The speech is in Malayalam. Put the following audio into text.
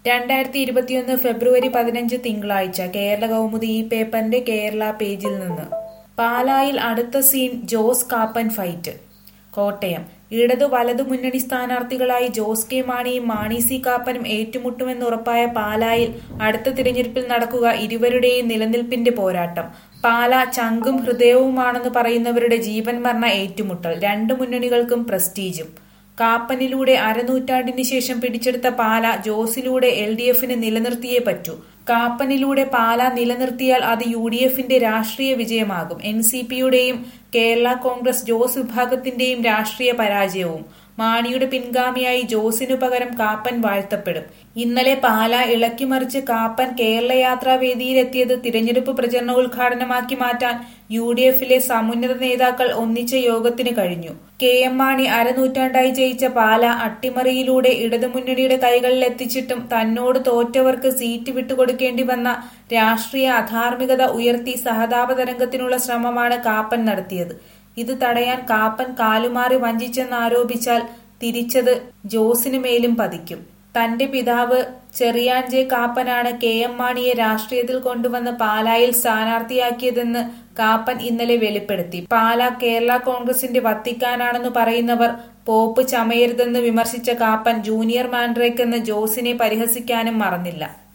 രണ്ടായിരത്തി ഇരുപത്തിയൊന്ന് ഫെബ്രുവരി പതിനഞ്ച് തിങ്കളാഴ്ച കേരള കൗമുദി ഈ പേപ്പറിന്റെ കേരള പേജിൽ നിന്ന് പാലായിൽ അടുത്ത സീൻ ജോസ് കാപ്പൻ ഫൈറ്റ് കോട്ടയം ഇടതു വലതു മുന്നണി സ്ഥാനാർത്ഥികളായി ജോസ് കെ മാണിയും മാണി സി കാപ്പനും ഏറ്റുമുട്ടുമെന്നുറപ്പായ പാലായിൽ അടുത്ത തിരഞ്ഞെടുപ്പിൽ നടക്കുക ഇരുവരുടെയും നിലനിൽപ്പിന്റെ പോരാട്ടം പാല ചങ്കും ഹൃദയവുമാണെന്ന് പറയുന്നവരുടെ ജീവൻ മരണ ഏറ്റുമുട്ടൽ രണ്ടു മുന്നണികൾക്കും പ്രസ്റ്റീജും കാപ്പനിലൂടെ അരനൂറ്റാണ്ടിന് ശേഷം പിടിച്ചെടുത്ത പാല ജോസിലൂടെ എൽ ഡി എഫിന് നിലനിർത്തിയേ പറ്റൂ കാപ്പനിലൂടെ പാല നിലനിർത്തിയാൽ അത് യു ഡി എഫിന്റെ രാഷ്ട്രീയ വിജയമാകും എൻ സി പിയുടെയും കേരള കോൺഗ്രസ് ജോസ് വിഭാഗത്തിന്റെയും രാഷ്ട്രീയ പരാജയവും മാണിയുടെ പിൻഗാമിയായി ജോസിനു പകരം കാപ്പൻ വാഴ്ത്തപ്പെടും ഇന്നലെ പാല ഇളക്കിമറിച്ച് കാപ്പൻ കേരള യാത്രാ വേദിയിലെത്തിയത് തിരഞ്ഞെടുപ്പ് പ്രചരണ ഉദ്ഘാടനമാക്കി മാറ്റാൻ യു ഡി എഫിലെ സമുന്നത നേതാക്കൾ ഒന്നിച്ച യോഗത്തിന് കഴിഞ്ഞു കെ എം മാണി അരനൂറ്റാണ്ടായി ജയിച്ച പാല അട്ടിമറിയിലൂടെ ഇടതുമുന്നണിയുടെ കൈകളിൽ എത്തിച്ചിട്ടും തന്നോട് തോറ്റവർക്ക് സീറ്റ് വിട്ടുകൊടുക്കേണ്ടി വന്ന രാഷ്ട്രീയ അധാർമികത ഉയർത്തി സഹതാപ തരംഗത്തിനുള്ള ശ്രമമാണ് കാപ്പൻ നടത്തിയത് ഇത് തടയാൻ കാപ്പൻ കാലുമാറി വഞ്ചിച്ചെന്നാരോപിച്ചാൽ തിരിച്ചത് ജോസിന് മേലും പതിക്കും തന്റെ പിതാവ് ചെറിയാൻ ജെ കാപ്പനാണ് കെ എം മാണിയെ രാഷ്ട്രീയത്തിൽ കൊണ്ടുവന്ന് പാലായിൽ സ്ഥാനാർത്ഥിയാക്കിയതെന്ന് കാപ്പൻ ഇന്നലെ വെളിപ്പെടുത്തി പാല കേരള കോൺഗ്രസിന്റെ വത്തിക്കാനാണെന്ന് പറയുന്നവർ പോപ്പ് ചമയരുതെന്ന് വിമർശിച്ച കാപ്പൻ ജൂനിയർ മാൻഡ്രേക്കെന്ന് ജോസിനെ പരിഹസിക്കാനും മറന്നില്ല